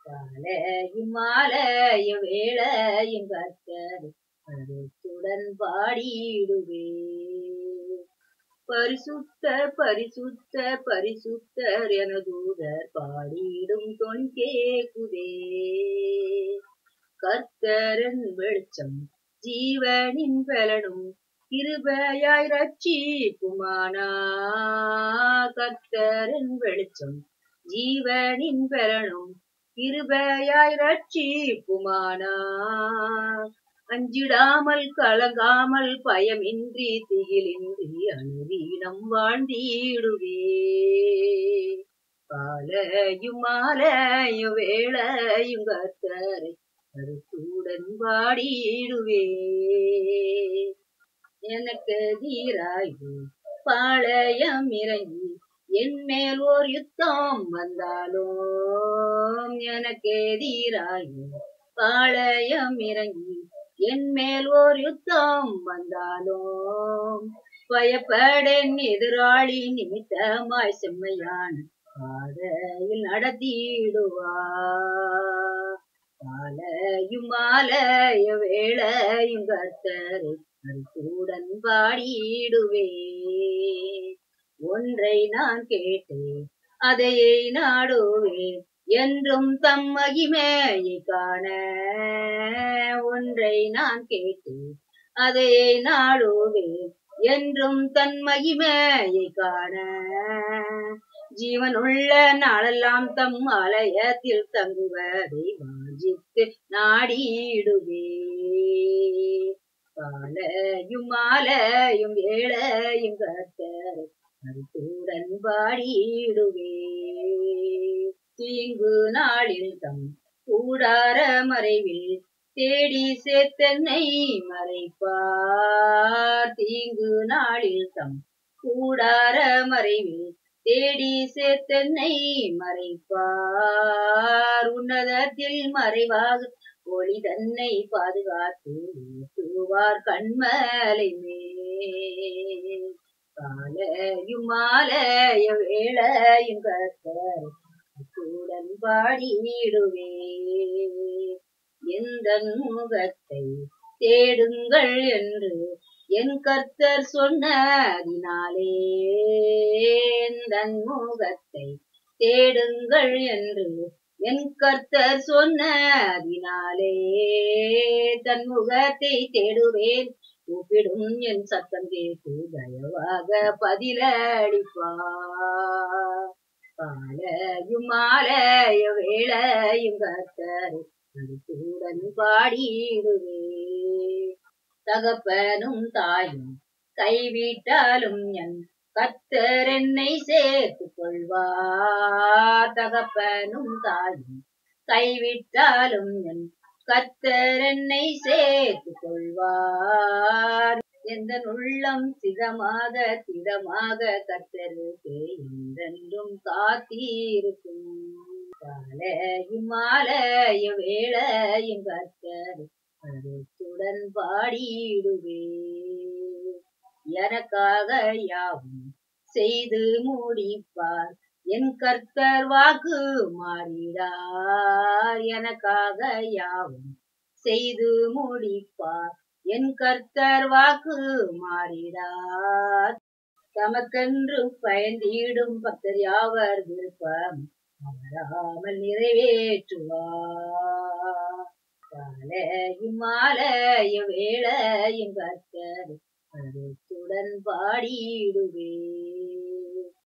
காலையும் மாலையும் வேளையும் கர்த்தர் கருத்துடன் பாடிடுவே பரிசுத்தர் பரிசுத்தர் பரிசுத்தர் என தூதர் பாடிடும் தொன் கேக்குதே கர்த்தரன் வெளிச்சம் ஜீவனின் பலனும் கிருபையாய் ரட்சிக்குமானா கர்த்தரன் வெளிச்சம் ஜீவனின் பலனும் கிருபையாய் ரட்சிக்குமானா அஞ்சிடாமல் கலங்காமல் பயமின்றி திகிலின்றி அணுவீனம் வாழ்ந்திடுவே காலையும் மாலையும் வேளையும் கர்த்தரை கருத்துடன் பாடிடுவே எனக்கு தீராய்வு பாளையம் இறங்கி என் மேல் ஓர் யுத்தம் வந்தாலும் எனக்கு எதிராயு பாளையம் இறங்கி என் மேல் ஓர் யுத்தம் வந்தாலும் பயப்படேன் எதிராளி நிமித்தமாய் செம்மையான பாதையில் நடத்திடுவா காலையும் மாலைய வேளையும் கர்த்தரை கருத்துடன் பாடிடுவே ஒன்றை நான் கேட்டேன் அதையே நாடுவேன் என்றும் தம் மகிமையை காண ஒன்றை நான் கேட்டேன் அதையே நாடுவேன் என்றும் தன் மகிமையை காண ஜீவனுள்ள நாளெல்லாம் தம் ஆலயத்தில் தங்குவதை வாஞ்சித்து நாடிடுவே காலையும் மாலையும் ஏழையும் கர்த்தரை கருத்துடன் பாடிடுவே தீங்கு நாளில் தம் கூடார மறைவில் தேடி சேர்த்தனை மறைப்பார் தீங்கு நாளில் தம் கூடார மறைவில் தேடி சேர்த்தனை மறைப்பார் உன்னதத்தில் மறைவாக ஒளி தன்னை பாதுகாத்து ஊற்றுவார் கண்மலை மேல் காலையும் மாலைய வேளையும் கர்த்தர் கூடன் பாடிடுவே எந்த முகத்தை தேடுங்கள் என்று என் கர்த்தர் சொன்னதினாலே எந்த முகத்தை தேடுங்கள் என்று என் கர்த்தர் சொன்னதினாலே தன் முகத்தை தேடுவேன் கூப்பிடும் என் சத்தம் கேட்டு தயவாக பதிலளிப்பார் காலையும் மாலைய வேளையும் கர்த்தரை கருத்துடன் பாடிடுவே தகப்பனும் தாயும் கைவிட்டாலும் என் கர்த்தர் என்னை சேர்த்துக் கொள்வார் தகப்பனும் தாயும் கைவிட்டாலும் என் கர்த்தர் என்னை சேர்த்துக் கொள்வார் எந்த உள்ளம் சிதமாக திடமாக கர்த்தருக்கு என்றென்றும் காத்தீருக்கும் காலையும் மாலைய வேளையும் கர்த்தர் கருத்துடன் பாடிடுவே எனக்காக யாவும் செய்து முடிப்பார் என் கர்த்தர் வாக்கு மாறிடார் எனக்காக யாவும் செய்து முடிப்பார் என் கர்த்தர் வாக்கு மாறிடார் தமக்கென்று பயந்திடும் பக்தர் யாவர் விருப்பம் மாறாமல் நிறைவேற்றுவார் காலையும் மாலைய வேளையும் கர்த்தர் கருத்துடன் பாடிடுவே